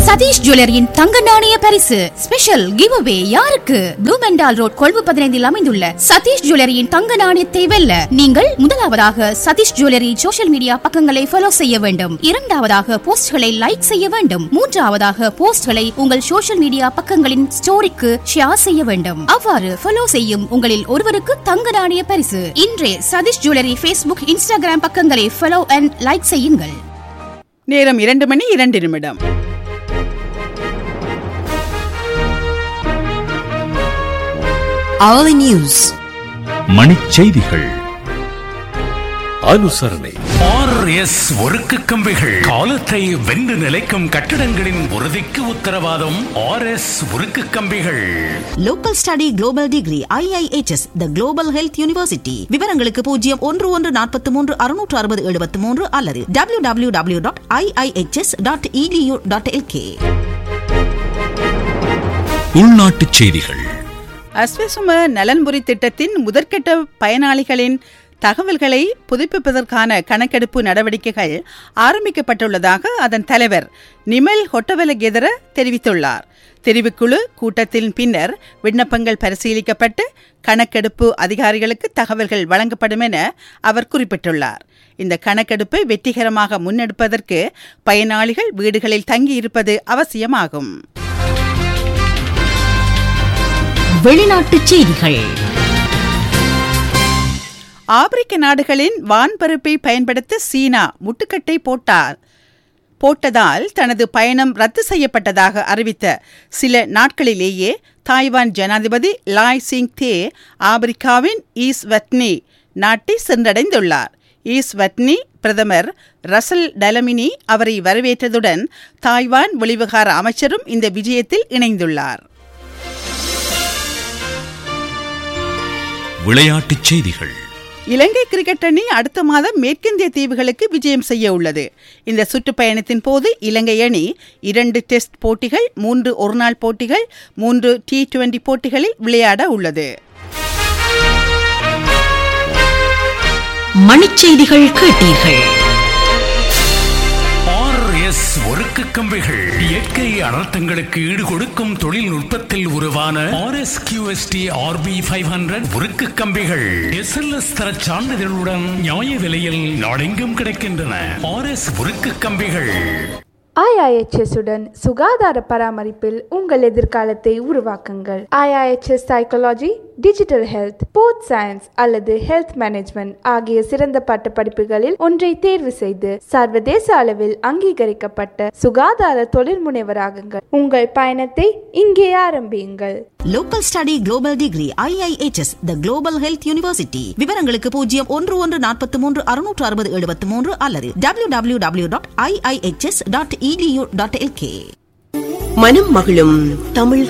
சதீஷ் ஜுவல்லரியின் தங்க நாணய பரிசு ஸ்பெஷல் கிவ் அவே யாருக்கு ப்ளூ மெண்டால் ரோட் கொழும்பு பதினைந்தில் அமைந்துள்ள சதீஷ் ஜுவல்லரியின் தங்க நாணயத்தை வெல்ல நீங்கள் முதலாவதாக சதீஷ் ஜுவல்லரி சோஷியல் மீடியா பக்கங்களை ஃபாலோ செய்ய வேண்டும் இரண்டாவதாக போஸ்ட்களை லைக் செய்ய வேண்டும் மூன்றாவதாக போஸ்ட்களை உங்கள் சோஷியல் மீடியா பக்கங்களின் ஸ்டோரிக்கு ஷேர் செய்ய வேண்டும் அவ்வாறு ஃபாலோ செய்யும் உங்களில் ஒருவருக்கு தங்க நாணய பரிசு இன்றே சதீஷ் ஜுவல்லரி ஃபேஸ்புக் இன்ஸ்டாகிராம் பக்கங்களை ஃபாலோ அண்ட் லைக் செய்யுங்கள் நேரம் இரண்டு மணி இரண்டு நிமிடம் hourly news மணிச் செய்திகள் அனுசரணை ஆர்எஸ் ஒருக்கு கம்பிகள் காலத்தை வென்று நிலைக்கும் கட்டிடங்களின் உறுதிக்கு உத்தரவாதம் ஆர்எஸ் உருக்கு கம்பிகள் local study global degree IIHS the global health university விவரங்களுக்கு பூஜ்ஜியம் ஒன்று ஒன்று நாற்பத்தி மூன்று அறுநூற்று அறுபது எழுபத்தி மூன்று அல்லது W W W dot IIHS dot edu dot LK உள்நாட்டுச் செய்திகள் அஸ்வசும நலன்புரி திட்டத்தின் முதற்கட்ட பயனாளிகளின் தகவல்களை புதுப்பிப்பதற்கான கணக்கெடுப்பு நடவடிக்கைகள் ஆரம்பிக்கப்பட்டுள்ளதாக அதன் தலைவர் நிமல் ஹொட்டவலகெதர தெரிவித்துள்ளார் தெரிவுக்குழு கூட்டத்தின் பின்னர் விண்ணப்பங்கள் பரிசீலிக்கப்பட்டு கணக்கெடுப்பு அதிகாரிகளுக்கு தகவல்கள் வழங்கப்படும் என அவர் குறிப்பிட்டுள்ளார் இந்த கணக்கெடுப்பை வெற்றிகரமாக முன்னெடுப்பதற்கு பயனாளிகள் வீடுகளில் தங்கியிருப்பது அவசியமாகும் வெளிநாட்டுச் செய்திகள் ஆப்பிரிக்க நாடுகளின் வான்பரப்பை பயன்படுத்த சீனா முட்டுக்கட்டை போட்டார் போட்டதால் தனது பயணம் ரத்து செய்யப்பட்டதாக அறிவித்த சில நாட்களிலேயே தாய்வான் ஜனாதிபதி லாய் சிங் தே ஆப்பிரிக்காவின் ஈஸ் வட்னி நாட்டை சென்றடைந்துள்ளார் ஈஸ் வட்னி பிரதமர் ரசல் டலமினி அவரை வரவேற்றதுடன் தாய்வான் வெளிவிவகார அமைச்சரும் இந்த விஜயத்தில் இணைந்துள்ளார் விளையாட்டுச் செய்திகள் இலங்கை கிரிக்கெட் அணி அடுத்த மாதம் மேற்கிந்திய தீவுகளுக்கு விஜயம் செய்ய உள்ளது இந்த சுற்றுப்பயணத்தின் போது இலங்கை அணி இரண்டு டெஸ்ட் போட்டிகள் மூன்று ஒருநாள் போட்டிகள் மூன்று டி டுவெண்டி போட்டிகளில் விளையாட உள்ளது மணிச்செய்திகள் கேட்டீர்கள் ஆர்எஸ் ஒருக்கு கம்பிகள் இயற்கை அனர்த்தங்களுக்கு ஈடு கொடுக்கும் தொழில்நுட்பத்தில் உருவான RS QST RP five hundred உருக்கு கம்பிகள் எஸ்எல்எஸ் தர சான்றிதழுடன் நியாய விலையில் நாடெங்கும் கிடைக்கின்றன ஆர்எஸ் உருக்கு கம்பிகள் IIHS உடன் சுகாதார பராமரிப்பில் உங்கள் எதிர்காலத்தை உருவாக்குங்கள் IIHS psychology digital health sports science அல்லது ஹெல்த் மேனேஜ்மெண்ட் ஆகிய சிறந்த பட்ட படிப்புகளில் ஒன்றை தேர்வு செய்து சர்வதேச அளவில் அங்கீகரிக்கப்பட்ட சுகாதார தொழில் முனைவராகுங்கள் உங்கள் பயணத்தை இங்கே ஆரம்பியுங்கள் local study global degree IIHS the global health university விவரங்களுக்கு பூஜ்ஜியம் ஒன்று ஒன்று நாற்பத்தி மூன்று அறுநூற்று அறுபது எழுபத்தி மூன்று அல்லது W W W dot IIHS dot edu dot LK மனம் மகிழும் தமிழ்